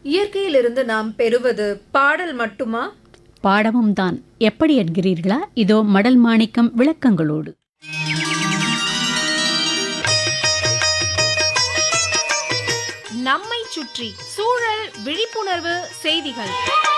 இயற்கையிலிருந்து நாம் பெறுவது பாடல் மட்டுமா பாடமும் தான் எப்படி என்கிறீர்களா இதோ மடல் மாணிக்கம் விளக்கங்களோடு நம்மை சுற்றி சூழல் விழிப்புணர்வு செய்திகள்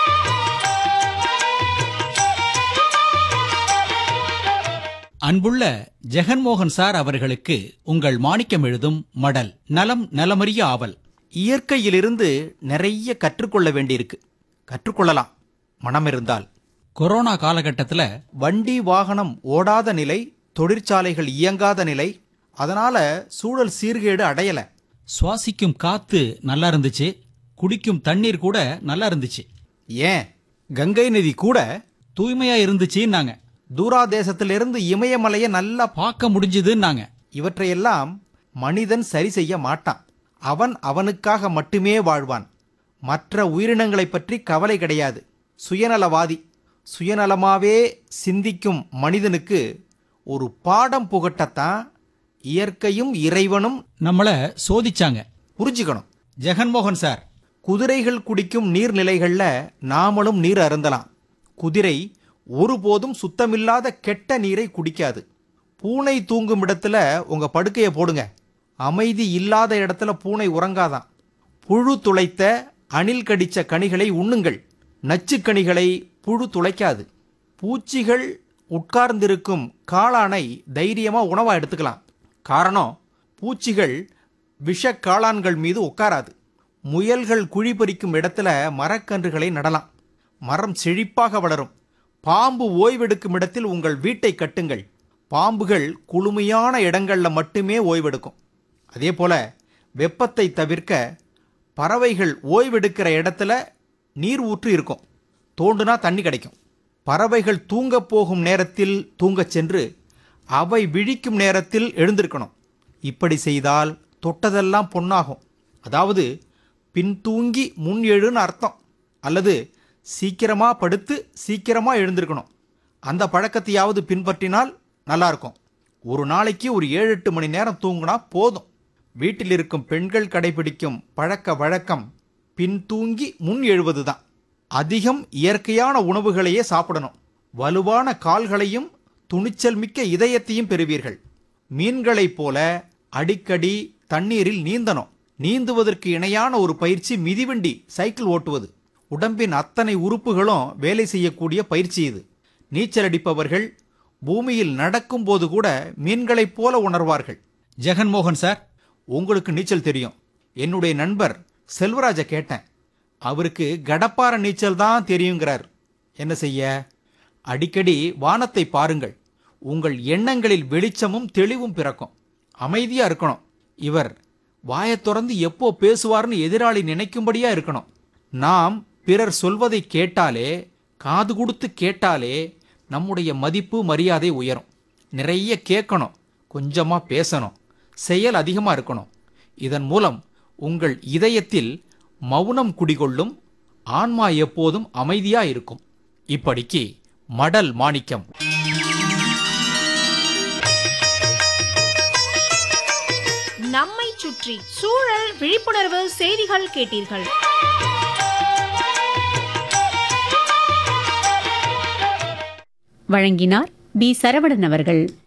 அன்புள்ள ஜெகன்மோகன் சார் அவர்களுக்கு உங்கள் மாணிக்கம் எழுதும் மடல் நலம் நலமறிய ஆவல் இயற்கையிலிருந்து நிறைய கற்றுக்கொள்ள வேண்டியிருக்கு கற்றுக்கொள்ளலாம் மனம் இருந்தால் கொரோனா காலகட்டத்துல வண்டி வாகனம் ஓடாத நிலை தொழிற்சாலைகள் இயங்காத நிலை அதனால சூழல் சீர்கேடு அடையல சுவாசிக்கும் காத்து நல்லா இருந்துச்சு குடிக்கும் தண்ணீர் கூட நல்லா இருந்துச்சு ஏன் கங்கை நதி கூட தூய்மையா இருந்துச்சுன்னாங்க தூராதேசத்திலிருந்து இமயமலையை நல்லா பார்க்க முடிஞ்சுதுன்னாங்க இவற்றையெல்லாம் மனிதன் சரி செய்ய மாட்டான் அவன் அவனுக்காக மட்டுமே வாழ்வான் மற்ற உயிரினங்களைப் பற்றி கவலை கிடையாது சுயநலவாதி சுயநலமாவே சிந்திக்கும் மனிதனுக்கு ஒரு பாடம் புகட்டத்தான் இயற்கையும் இறைவனும் நம்மள சோதிச்சாங்க புரிஞ்சுக்கணும் ஜெகன்மோகன் சார் குதிரைகள் குடிக்கும் நீர்நிலைகள்ல நாமளும் நீர் அருந்தலாம் குதிரை ஒருபோதும் சுத்தமில்லாத கெட்ட நீரை குடிக்காது பூனை தூங்கும் இடத்துல உங்க படுக்கையை போடுங்க அமைதி இல்லாத இடத்துல பூனை உறங்காதான் புழு துளைத்த அணில் கடிச்ச கனிகளை உண்ணுங்கள் நச்சுக்கனிகளை புழு துளைக்காது பூச்சிகள் உட்கார்ந்திருக்கும் காளானை தைரியமா உணவா எடுத்துக்கலாம் காரணம் பூச்சிகள் விஷ காளான்கள் மீது உட்காராது முயல்கள் குழி பறிக்கும் இடத்துல மரக்கன்றுகளை நடலாம் மரம் செழிப்பாக வளரும் பாம்பு ஓய்வெடுக்கும் இடத்தில் உங்கள் வீட்டை கட்டுங்கள் பாம்புகள் குளுமையான இடங்கள்ல மட்டுமே ஓய்வெடுக்கும் அதே போல வெப்பத்தை தவிர்க்க பறவைகள் ஓய்வெடுக்கிற இடத்துல நீர் ஊற்று இருக்கும் தோண்டுனா தண்ணி கிடைக்கும் பறவைகள் தூங்கப் போகும் நேரத்தில் தூங்கச் சென்று அவை விழிக்கும் நேரத்தில் எழுந்திருக்கணும் இப்படி செய்தால் தொட்டதெல்லாம் பொன்னாகும் அதாவது பின்தூங்கி முன் எழுன்னு அர்த்தம் அல்லது சீக்கிரமா படுத்து சீக்கிரமா எழுந்திருக்கணும் அந்த பழக்கத்தையாவது பின்பற்றினால் நல்லா இருக்கும் ஒரு நாளைக்கு ஒரு ஏழு எட்டு மணி நேரம் தூங்குனா போதும் வீட்டில் இருக்கும் பெண்கள் கடைபிடிக்கும் பழக்க வழக்கம் பின்தூங்கி முன் எழுவதுதான் அதிகம் இயற்கையான உணவுகளையே சாப்பிடணும் வலுவான கால்களையும் துணிச்சல் மிக்க இதயத்தையும் பெறுவீர்கள் மீன்களைப் போல அடிக்கடி தண்ணீரில் நீந்தணும் நீந்துவதற்கு இணையான ஒரு பயிற்சி மிதிவண்டி சைக்கிள் ஓட்டுவது உடம்பின் அத்தனை உறுப்புகளும் வேலை செய்யக்கூடிய பயிற்சி இது நீச்சல் அடிப்பவர்கள் பூமியில் நடக்கும்போது கூட மீன்களைப் போல உணர்வார்கள் ஜெகன்மோகன் சார் உங்களுக்கு நீச்சல் தெரியும் என்னுடைய நண்பர் செல்வராஜ கேட்டேன் அவருக்கு கடப்பார நீச்சல் தான் தெரியுங்கிறார் என்ன செய்ய அடிக்கடி வானத்தை பாருங்கள் உங்கள் எண்ணங்களில் வெளிச்சமும் தெளிவும் பிறக்கும் அமைதியா இருக்கணும் இவர் வாயைத் திறந்து எப்போ பேசுவார்னு எதிராளி நினைக்கும்படியா இருக்கணும் நாம் பிறர் சொல்வதை கேட்டாலே காது கொடுத்து கேட்டாலே நம்முடைய மதிப்பு மரியாதை உயரும் நிறைய கேட்கணும் கொஞ்சமா பேசணும் செயல் அதிகமா இருக்கணும் இதன் மூலம் உங்கள் இதயத்தில் மௌனம் குடிகொள்ளும் ஆன்மா எப்போதும் அமைதியா இருக்கும் இப்படிக்கு மடல் மாணிக்கம் நம்மை சுற்றி சூழல் விழிப்புணர்வு செய்திகள் கேட்டீர்கள் வழங்கினார் பி சரவணன் அவர்கள்